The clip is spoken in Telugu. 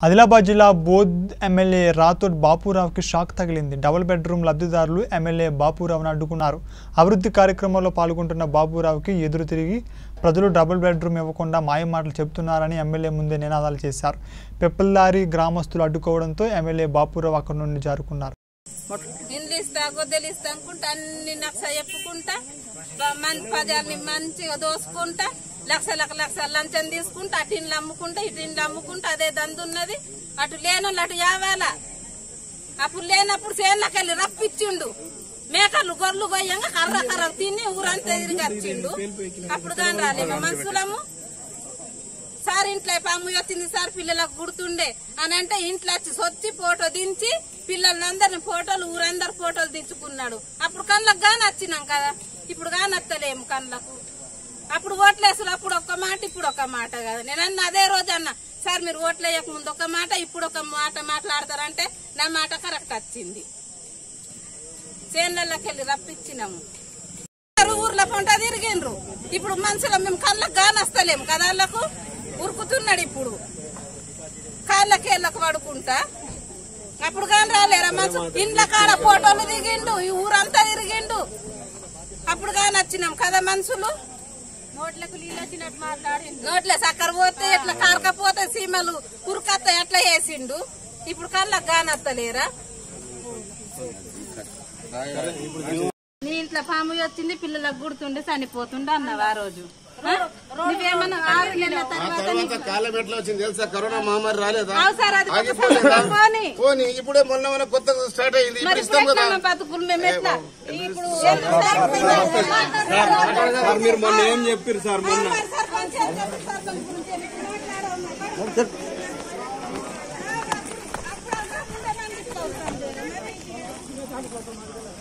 ఆదిలాబాద్ జిల్లా బోధ్ ఎమ్మెల్యే రాథోడ్ బాపురావుకి షాక్ తగిలింది డబుల్ బెడ్రూమ్ లబ్ధిదారులు ఎమ్మెల్యే బాపురావును అడ్డుకున్నారు అభివృద్ధి కార్యక్రమంలో పాల్గొంటున్న బాపురావుకి ఎదురు తిరిగి ప్రజలు డబుల్ బెడ్రూమ్ ఇవ్వకుండా మాయమాటలు చెబుతున్నారని ఎమ్మెల్యే ముందే నినాదాలు చేశారు పెప్పల్దారి గ్రామస్తులు అడ్డుకోవడంతో ఎమ్మెల్యే బాపురావు అక్కడి నుండి జారుకున్నారు ఇండ్లు ఇస్తా గొద్దెలు ఇస్తా అనుకుంటా అన్ని నక్ష చెప్పుకుంటా ప- మన ప్రజల్ని మంచిగా దోసుకుంటా లక్షలకు లక్షల లంచం తీసుకుంటా అటు ఇండ్లు అమ్ముకుంటా ఇటు ఇండ్లు అమ్ముకుంటా అదే దందు ఉన్నది అటు లేనోళ్ళు అటు యావాల అప్పుడు లేనప్పుడు చేనులకెళ్ళి రప్పించిండు మేకలు గొర్రెలు గొయ్యంగా కర్ర కర్ర తిని ఊరంతా తిరిగి వచ్చిండు అప్పుడు కానీ రాలేమా మనుషులము సార్ ఇంట్లో పాము వచ్చింది సార్ పిల్లలకు గుర్తుండే అని అంటే ఇంట్లో వచ్చి సొచ్చి ఫోటో దించి పిల్లలందరిని ఫోటోలు ఊరందరు ఫోటోలు దించుకున్నాడు అప్పుడు కళ్ళకు గాని వచ్చినాం కదా ఇప్పుడు గాని వస్తలేము కళ్ళకు అప్పుడు ఓట్లేసులు అప్పుడు ఒక మాట ఇప్పుడు ఒక మాట కదా నేను అన్న అదే రోజు అన్న సార్ మీరు ఓట్లు వేయక ముందు ఒక మాట ఇప్పుడు ఒక మాట మాట్లాడతారంటే నా మాట కరెక్ట్ వచ్చింది చేనులకి వెళ్ళి రప్పించినాము అందరూ ఊర్ల పంట తిరిగిండ్రు ఇప్పుడు మనుషులు మేము కళ్ళకు గానస్తలేము కదా వాళ్ళకు ఉరుకుతున్నాడు ఇప్పుడు కాళ్ళకి ఏళ్ళకి పడుకుంటా అప్పుడు కానీ రాలేరా మనసు ఇండ్ల కాడ ఫోటోలు దిగిండు ఈ ఊరంతా తిరిగిండు అప్పుడు కానీ వచ్చినాం కదా మనుషులు నోట్లకు నీళ్ళు వచ్చినట్టు మాట్లాడి నోట్లే చక్కెర పోతే ఎట్లా కారకపోతే సీమలు ఉరుకత్త ఎట్లా వేసిండు ఇప్పుడు కళ్ళకు గానత్తలేరా నీ ఇంట్లో పాము వచ్చింది పిల్లలకు గుర్తుండే చనిపోతుండే అన్నావు ఆ రోజు ఆ? నువ్వేమన్నా ఆరు నెలల తర్వాత తర్వాత కాలం ఎట్లా వచ్చింది తెలుసా కరోనా మహమ్మారి రాలేదా అవు సార్ అది కొంచెం ఆగిపోలేదా పోనీ. పోనీ ఇప్పుడే మొన్న మొన్న కొత్తగా స్టార్ట్ అయింది ఇప్పుడు మరి ఇస్తాం కదా ఎట్లా బతుకులు మేము ఎట్లా ఇప్పుడు సార్ మీరు మొన్న ఏం చెప్పారు సార్ మొన్న సర్పంచ్ సర్పంచ్ గురించి మాట్లాడమన్నా అప్పుడు